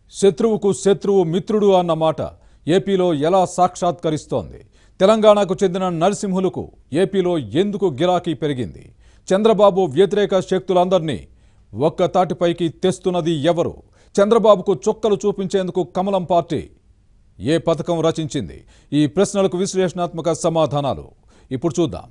శత్రువుకు శత్రువు మిత్రుడు అన్న మాట ఏపీలో ఎలా సాక్షాత్కరిస్తోంది తెలంగాణకు చెందిన నరసింహులకు ఏపీలో ఎందుకు గిరాకీ పెరిగింది చంద్రబాబు వ్యతిరేక శక్తులందరినీ ఒక్క తాటిపైకి తెస్తున్నది ఎవరు చంద్రబాబుకు చుక్కలు చూపించేందుకు కమలం పార్టీ ఏ పథకం రచించింది ఈ ప్రశ్నలకు విశ్లేషణాత్మక సమాధానాలు ఇప్పుడు చూద్దాం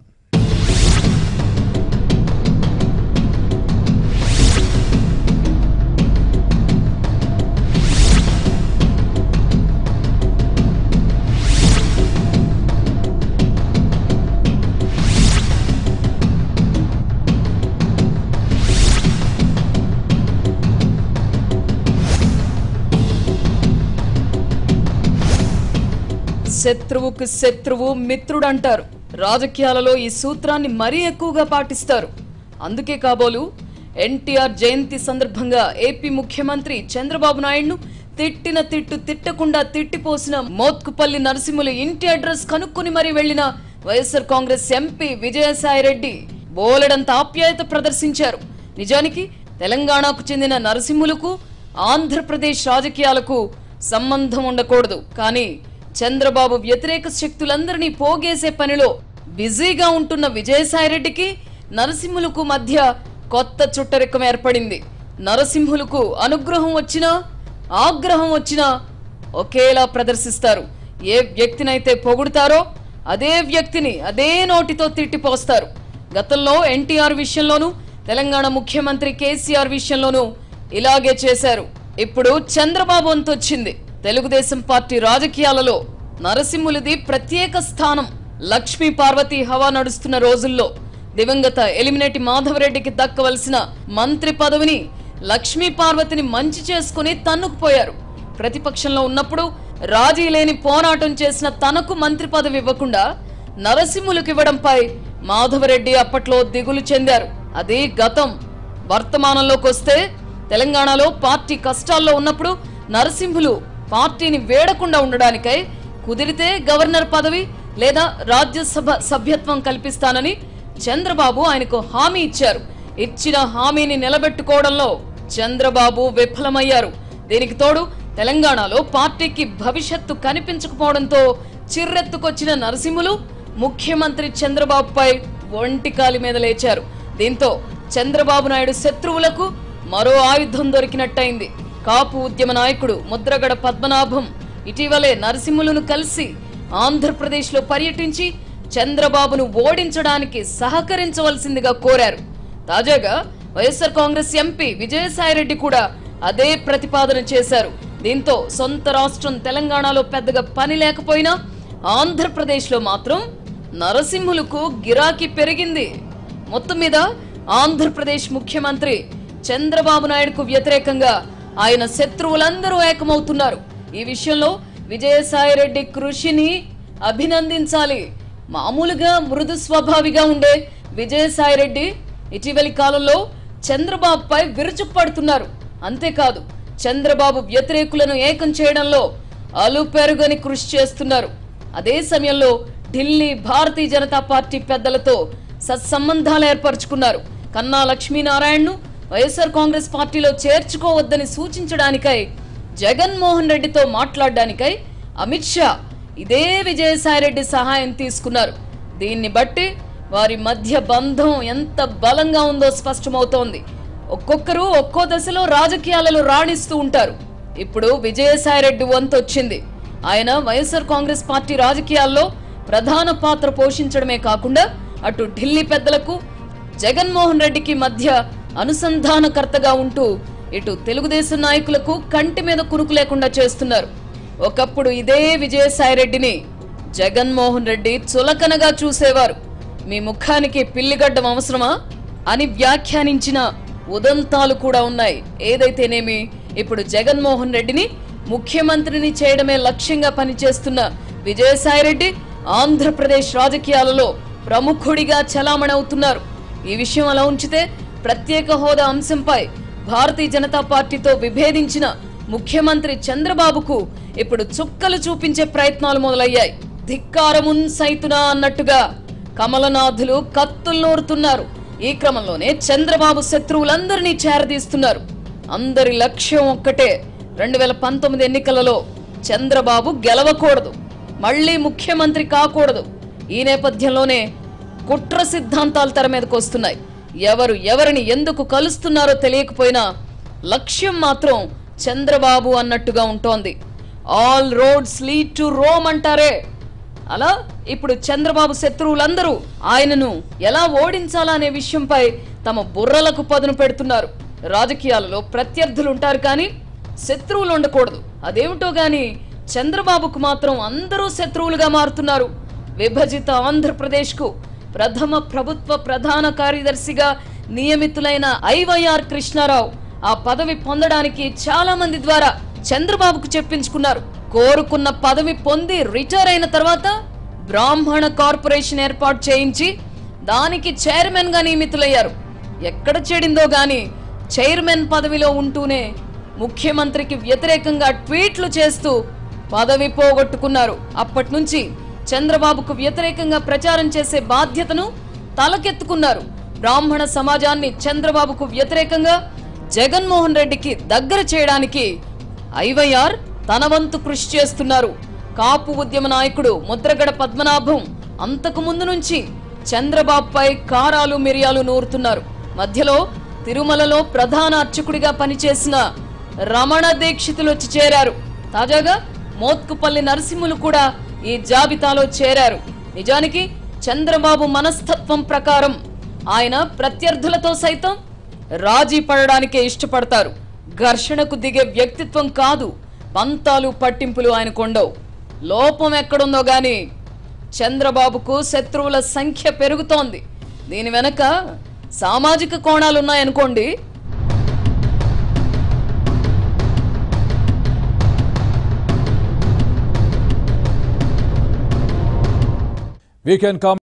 శత్రువుకు శత్రువు మిత్రుడు అంటారు రాజకీయాలలో ఈ సూత్రాన్ని మరీ ఎక్కువగా పాటిస్తారు అందుకే కాబోలు ఎన్టీఆర్ జయంతి సందర్భంగా ఏపీ ముఖ్యమంత్రి చంద్రబాబు నాయుడును తిట్టిన తిట్టు తిట్టకుండా తిట్టిపోసిన మోత్కుపల్లి నరసింహులు ఇంటి అడ్రస్ కనుక్కుని మరీ వెళ్లిన వైఎస్ఆర్ కాంగ్రెస్ ఎంపీ విజయసాయిరెడ్డి బోలెడంత ఆప్యాయత ప్రదర్శించారు నిజానికి తెలంగాణకు చెందిన నరసింహులకు ఆంధ్రప్రదేశ్ రాజకీయాలకు సంబంధం ఉండకూడదు కానీ చంద్రబాబు వ్యతిరేక శక్తులందరినీ పోగేసే పనిలో బిజీగా ఉంటున్న విజయసాయిరెడ్డికి నరసింహులకు మధ్య కొత్త చుట్టరికం ఏర్పడింది నరసింహులకు అనుగ్రహం వచ్చినా ఆగ్రహం వచ్చినా ఒకేలా ప్రదర్శిస్తారు ఏ వ్యక్తినైతే పొగుడుతారో అదే వ్యక్తిని అదే నోటితో తిట్టిపోస్తారు గతంలో ఎన్టీఆర్ విషయంలోనూ తెలంగాణ ముఖ్యమంత్రి కేసీఆర్ విషయంలోనూ ఇలాగే చేశారు ఇప్పుడు చంద్రబాబు వంతొచ్చింది తెలుగుదేశం పార్టీ రాజకీయాలలో నరసింహులది ప్రత్యేక స్థానం లక్ష్మీ పార్వతి హవా నడుస్తున్న రోజుల్లో దివంగత ఎలిమినేటి మాధవరెడ్డికి దక్కవలసిన మంత్రి పదవిని లక్ష్మీ పార్వతిని మంచి చేసుకుని తన్నుకుపోయారు ప్రతిపక్షంలో ఉన్నప్పుడు రాజీ లేని పోరాటం చేసిన తనకు మంత్రి పదవి ఇవ్వకుండా నరసింహులకు ఇవ్వడంపై మాధవరెడ్డి అప్పట్లో దిగులు చెందారు అది గతం వర్తమానంలోకి వస్తే తెలంగాణలో పార్టీ కష్టాల్లో ఉన్నప్పుడు నరసింహులు పార్టీని వేడకుండా ఉండడానికై కుదిరితే గవర్నర్ పదవి లేదా రాజ్యసభ సభ్యత్వం కల్పిస్తానని చంద్రబాబు ఆయనకు హామీ ఇచ్చారు ఇచ్చిన హామీని నిలబెట్టుకోవడంలో చంద్రబాబు విఫలమయ్యారు దీనికి తోడు తెలంగాణలో పార్టీకి భవిష్యత్తు కనిపించకపోవడంతో చిర్రెత్తుకొచ్చిన నరసింహులు ముఖ్యమంత్రి చంద్రబాబుపై ఒంటికాలి మీద లేచారు దీంతో చంద్రబాబు నాయుడు శత్రువులకు మరో ఆయుధం దొరికినట్టయింది కాపు ఉద్యమ నాయకుడు ముద్రగడ పద్మనాభం ఇటీవలే నరసింహులను కలిసి ఆంధ్రప్రదేశ్లో పర్యటించి చంద్రబాబును ఓడించడానికి సహకరించవలసిందిగా కోరారు తాజాగా వైఎస్ఆర్ కాంగ్రెస్ ఎంపీ విజయసాయిరెడ్డి కూడా అదే ప్రతిపాదన చేశారు దీంతో సొంత రాష్ట్రం తెలంగాణలో పెద్దగా పని లేకపోయినా ఆంధ్రప్రదేశ్లో మాత్రం నరసింహులకు గిరాకీ పెరిగింది మొత్తం మీద ఆంధ్రప్రదేశ్ ముఖ్యమంత్రి చంద్రబాబు నాయుడుకు వ్యతిరేకంగా ఆయన శత్రువులందరూ ఏకమవుతున్నారు ఈ విషయంలో విజయసాయిరెడ్డి కృషిని అభినందించాలి మామూలుగా మృదు స్వభావిగా ఉండే విజయసాయిరెడ్డి ఇటీవలి కాలంలో చంద్రబాబుపై విరుచుకుపడుతున్నారు అంతేకాదు చంద్రబాబు వ్యతిరేకులను ఏకం చేయడంలో అలుపెరుగని కృషి చేస్తున్నారు అదే సమయంలో ఢిల్లీ భారతీయ జనతా పార్టీ పెద్దలతో సత్సంబంధాలు ఏర్పరచుకున్నారు కన్నా లక్ష్మీనారాయణను వైఎస్ఆర్ కాంగ్రెస్ పార్టీలో చేర్చుకోవద్దని సూచించడానికై జగన్మోహన్ రెడ్డితో మాట్లాడడానికై అమిత్ షా ఇదే విజయసాయిరెడ్డి సహాయం తీసుకున్నారు దీన్ని బట్టి వారి మధ్య బంధం ఎంత బలంగా ఉందో స్పష్టమవుతోంది ఒక్కొక్కరు ఒక్కో దశలో రాజకీయాలలో రాణిస్తూ ఉంటారు ఇప్పుడు విజయసాయిరెడ్డి వంతు వచ్చింది ఆయన వైఎస్ఆర్ కాంగ్రెస్ పార్టీ రాజకీయాల్లో ప్రధాన పాత్ర పోషించడమే కాకుండా అటు ఢిల్లీ పెద్దలకు జగన్మోహన్ రెడ్డికి మధ్య అనుసంధానకర్తగా ఉంటూ ఇటు తెలుగుదేశం నాయకులకు కంటి మీద కునుకు లేకుండా చేస్తున్నారు ఒకప్పుడు ఇదే విజయసాయిరెడ్డిని జగన్మోహన్ రెడ్డి చులకనగా చూసేవారు మీ ముఖానికి పిల్లిగడ్డం అవసరమా అని వ్యాఖ్యానించిన ఉదంతాలు కూడా ఉన్నాయి ఏదైతేనేమి ఇప్పుడు జగన్మోహన్ రెడ్డిని ముఖ్యమంత్రిని చేయడమే లక్ష్యంగా పనిచేస్తున్న విజయసాయిరెడ్డి ఆంధ్రప్రదేశ్ రాజకీయాలలో ప్రముఖుడిగా చలామణవుతున్నారు ఈ విషయం అలా ఉంచితే ప్రత్యేక హోదా అంశంపై భారతీయ జనతా పార్టీతో విభేదించిన ముఖ్యమంత్రి చంద్రబాబుకు ఇప్పుడు చుక్కలు చూపించే ప్రయత్నాలు మొదలయ్యాయి ధిక్కారమున్ సైతునా అన్నట్టుగా కమలనాథులు కత్తుల్నూరుతున్నారు ఈ క్రమంలోనే చంద్రబాబు శత్రువులందరినీ చేరదీస్తున్నారు అందరి లక్ష్యం ఒక్కటే రెండు వేల పంతొమ్మిది ఎన్నికలలో చంద్రబాబు గెలవకూడదు మళ్ళీ ముఖ్యమంత్రి కాకూడదు ఈ నేపథ్యంలోనే కుట్ర సిద్ధాంతాలు తెర మీదకు వస్తున్నాయి ఎవరు ఎవరిని ఎందుకు కలుస్తున్నారో తెలియకపోయినా లక్ష్యం మాత్రం చంద్రబాబు అన్నట్టుగా ఉంటోంది all roads lead to Rome అంటారే అలా ఇప్పుడు చంద్రబాబు శత్రువులందరూ ఆయనను ఎలా ఓడించాలా అనే విషయంపై తమ బుర్రలకు పదును పెడుతున్నారు రాజకీయాలలో ప్రత్యర్థులు ఉంటారు కానీ శత్రువులు ఉండకూడదు అదేమిటో గాని చంద్రబాబుకు మాత్రం అందరూ శత్రువులుగా మారుతున్నారు విభజిత ఆంధ్రప్రదేశ్కు ప్రథమ ప్రభుత్వ ప్రధాన కార్యదర్శిగా నియమితులైన ఐవైఆర్ కృష్ణారావు ఆ పదవి పొందడానికి చాలా మంది ద్వారా చంద్రబాబుకు చెప్పించుకున్నారు కోరుకున్న పదవి పొంది రిటైర్ అయిన తర్వాత బ్రాహ్మణ కార్పొరేషన్ ఏర్పాటు చేయించి దానికి చైర్మన్ గా నియమితులయ్యారు ఎక్కడ చెడిందో గాని చైర్మన్ పదవిలో ఉంటూనే ముఖ్యమంత్రికి వ్యతిరేకంగా ట్వీట్లు చేస్తూ పదవి పోగొట్టుకున్నారు అప్పటి నుంచి చంద్రబాబుకు వ్యతిరేకంగా ప్రచారం చేసే బాధ్యతను తలకెత్తుకున్నారు బ్రాహ్మణ సమాజాన్ని చంద్రబాబుకు వ్యతిరేకంగా జగన్మోహన్ రెడ్డికి దగ్గర చేయడానికి ఐవైఆర్ తన వంతు కృషి చేస్తున్నారు కాపు ఉద్యమ నాయకుడు ముద్రగడ పద్మనాభం అంతకు ముందు నుంచి చంద్రబాబుపై కారాలు మిరియాలు నూరుతున్నారు మధ్యలో తిరుమలలో ప్రధాన అర్చకుడిగా పనిచేసిన రమణ దీక్షితులు వచ్చి చేరారు తాజాగా మోత్కుపల్లి నరసింహులు కూడా ఈ జాబితాలో చేరారు నిజానికి చంద్రబాబు మనస్తత్వం ప్రకారం ఆయన ప్రత్యర్థులతో సైతం రాజీ పడడానికే ఇష్టపడతారు ఘర్షణకు దిగే వ్యక్తిత్వం కాదు పంతాలు పట్టింపులు ఆయన కొండవు లోపం ఎక్కడుందో గాని చంద్రబాబుకు శత్రువుల సంఖ్య పెరుగుతోంది దీని వెనక సామాజిక కోణాలున్నాయనుకోండి వీకెండ్ కామెంట్